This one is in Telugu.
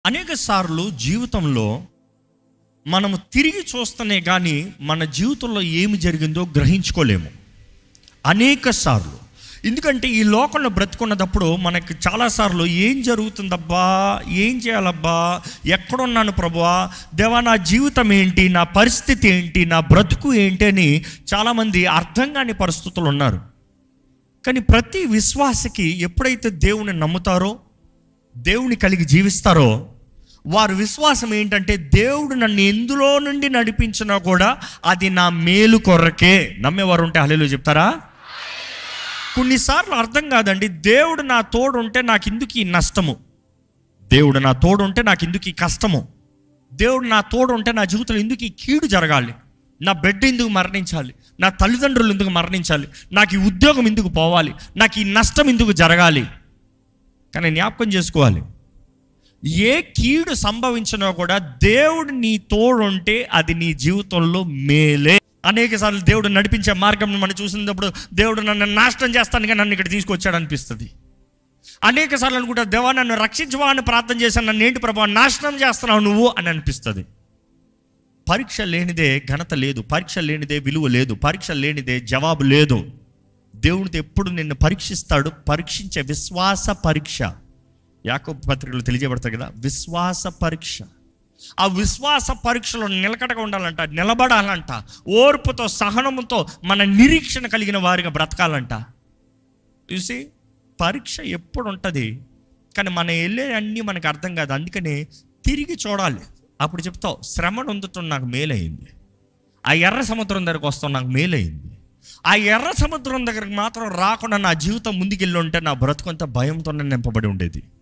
అనేక సార్లు జీవితంలో మనము తిరిగి చూస్తేనే కానీ మన జీవితంలో ఏమి జరిగిందో గ్రహించుకోలేము అనేక సార్లు ఎందుకంటే ఈ లోకంలో బ్రతుకున్నప్పుడు మనకి చాలాసార్లు ఏం జరుగుతుందబ్బా ఏం చేయాలబ్బా ఎక్కడున్నాను ప్రభువా దేవా నా జీవితం ఏంటి నా పరిస్థితి ఏంటి నా బ్రతుకు ఏంటి అని చాలామంది అర్థం కాని పరిస్థితులు ఉన్నారు కానీ ప్రతి విశ్వాసకి ఎప్పుడైతే దేవుని నమ్ముతారో దేవుని కలిగి జీవిస్తారో వారి విశ్వాసం ఏంటంటే దేవుడు నన్ను ఎందులో నుండి నడిపించినా కూడా అది నా మేలు కొరకే నమ్మేవారు ఉంటే హలేలు చెప్తారా కొన్నిసార్లు అర్థం కాదండి దేవుడు నా తోడు ఉంటే నాకు ఇందుకు ఈ నష్టము దేవుడు నా తోడు ఉంటే నాకు ఇందుకు ఈ కష్టము దేవుడు నా తోడు ఉంటే నా జీవితంలో ఎందుకు ఈ కీడు జరగాలి నా బిడ్డ ఎందుకు మరణించాలి నా తల్లిదండ్రులు ఎందుకు మరణించాలి నాకు ఈ ఉద్యోగం ఎందుకు పోవాలి నాకు ఈ నష్టం ఎందుకు జరగాలి కానీ జ్ఞాపకం చేసుకోవాలి ఏ కీడు సంభవించినా కూడా దేవుడు నీ తోడుంటే అది నీ జీవితంలో మేలే అనేక సార్లు దేవుడు నడిపించే మార్గం మనం చూసినప్పుడు దేవుడు నన్ను నాశనం చేస్తాను కానీ నన్ను ఇక్కడ తీసుకొచ్చాడు అనిపిస్తుంది అనేక సార్లు అనుకుంటా దేవా నన్ను రక్షించవా అని ప్రార్థన చేశాను నన్ను ఏంటి ప్రభావ నాశనం చేస్తున్నావు నువ్వు అని అనిపిస్తుంది పరీక్ష లేనిదే ఘనత లేదు పరీక్ష లేనిదే విలువ లేదు పరీక్ష లేనిదే జవాబు లేదు దేవుడితో ఎప్పుడు నిన్ను పరీక్షిస్తాడు పరీక్షించే విశ్వాస పరీక్ష యాకో పత్రికలు తెలియజేయబడతాయి కదా విశ్వాస పరీక్ష ఆ విశ్వాస పరీక్షలో నిలకడగా ఉండాలంట నిలబడాలంట ఓర్పుతో సహనముతో మన నిరీక్షణ కలిగిన వారిగా బ్రతకాలంట చూసి పరీక్ష ఎప్పుడు ఉంటుంది కానీ మనం వెళ్ళే అన్నీ మనకు అర్థం కాదు అందుకనే తిరిగి చూడాలి అప్పుడు చెప్తావు శ్రమ నొందుతున్న నాకు మేలైంది ఆ ఎర్ర సముద్రం దగ్గరకు వస్తాం నాకు మేలైంది ఆ ఎర్ర సముద్రం దగ్గరకు మాత్రం రాకుండా నా జీవితం ముందుకెళ్ళి ఉంటే నా బ్రతుకంతా భయంతోనే నింపబడి ఉండేది